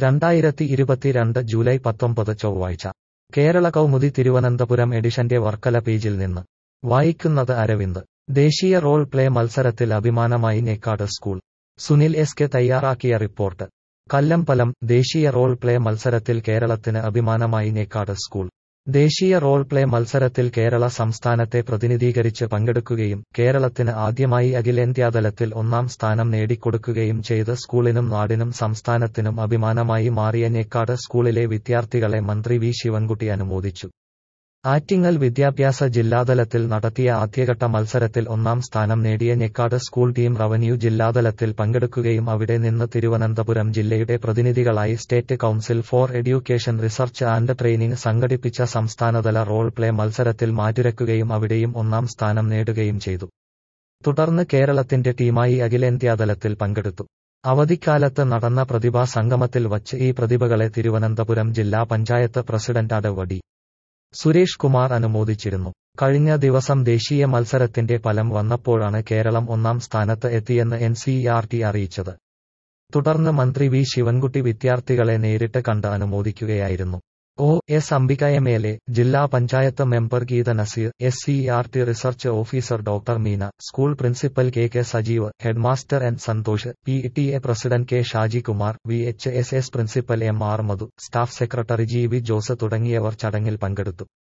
രണ്ടായിരത്തി ഇരുപത്തിരണ്ട് ജൂലൈ പത്തൊമ്പത് ചൊവ്വാഴ്ച കേരള കൗമുദി തിരുവനന്തപുരം എഡിഷന്റെ വർക്കല പേജിൽ നിന്ന് വായിക്കുന്നത് അരവിന്ദ് ദേശീയ റോൾ പ്ലേ മത്സരത്തിൽ അഭിമാനമായി Nekkad school Sunil S K തയ്യാറാക്കിയ റിപ്പോർട്ട് കല്ലമ്പലം ദേശീയ റോൾ പ്ലേ മത്സരത്തിൽ കേരളത്തിന് അഭിമാനമായി നേക്കാട് സ്കൂൾ ദേശീയ റോൾ പ്ലേ മത്സരത്തിൽ കേരള സംസ്ഥാനത്തെ പ്രതിനിധീകരിച്ച് പങ്കെടുക്കുകയും കേരളത്തിന് ആദ്യമായി അഖിലേന്ത്യാതലത്തിൽ ഒന്നാം സ്ഥാനം നേടിക്കൊടുക്കുകയും ചെയ്ത സ്കൂളിനും നാടിനും സംസ്ഥാനത്തിനും അഭിമാനമായി മാറിയ ഞെക്കാട് സ്കൂളിലെ വിദ്യാർത്ഥികളെ മന്ത്രി വി ശിവൻകുട്ടി അനുമോദിച്ചു ആറ്റിങ്ങൽ വിദ്യാഭ്യാസ ജില്ലാതലത്തിൽ നടത്തിയ ആദ്യഘട്ട മത്സരത്തിൽ ഒന്നാം സ്ഥാനം നേടിയ ഞെക്കാട് സ്കൂൾ ടീം റവന്യൂ ജില്ലാതലത്തിൽ പങ്കെടുക്കുകയും അവിടെ നിന്ന് തിരുവനന്തപുരം ജില്ലയുടെ പ്രതിനിധികളായി state council for education research and training സംഘടിപ്പിച്ച സംസ്ഥാനതല റോൾ പ്ലേ മത്സരത്തിൽ മാറ്റുരയ്ക്കുകയും അവിടെയും ഒന്നാം സ്ഥാനം നേടുകയും ചെയ്തു തുടർന്ന് കേരളത്തിന്റെ ടീമായി അഖിലേന്ത്യാതലത്തിൽ പങ്കെടുത്തു അവധിക്കാലത്ത് നടന്ന പ്രതിഭാ സംഗമത്തിൽ വച്ച് ഈ പ്രതിഭകളെ തിരുവനന്തപുരം ജില്ലാ പഞ്ചായത്ത് പ്രസിഡന്റ് അടവടി സുരേഷ് കുമാർ അനുമോദിച്ചിരുന്നു കഴിഞ്ഞ ദിവസം ദേശീയ മത്സരത്തിന്റെ ഫലം വന്നപ്പോഴാണ് കേരളം ഒന്നാം സ്ഥാനത്ത് എത്തിയെന്ന് എൻ സി ആർ ടി അറിയിച്ചത് തുടർന്ന് മന്ത്രി വി ശിവൻകുട്ടി വിദ്യാർത്ഥികളെ നേരിട്ട് കണ്ട് അനുമോദിക്കുകയായിരുന്നു O S Ambika M L A ജില്ലാ panchayat member Geetha Naseer S C R T research officer doctor Meena school principal K K Sajeev headmaster N Santhosh P T A president K Shajikumar V H S S principal M R Madhu staff secretary G V Jose തുടങ്ങിയവർ ചടങ്ങിൽ പങ്കെടുത്തു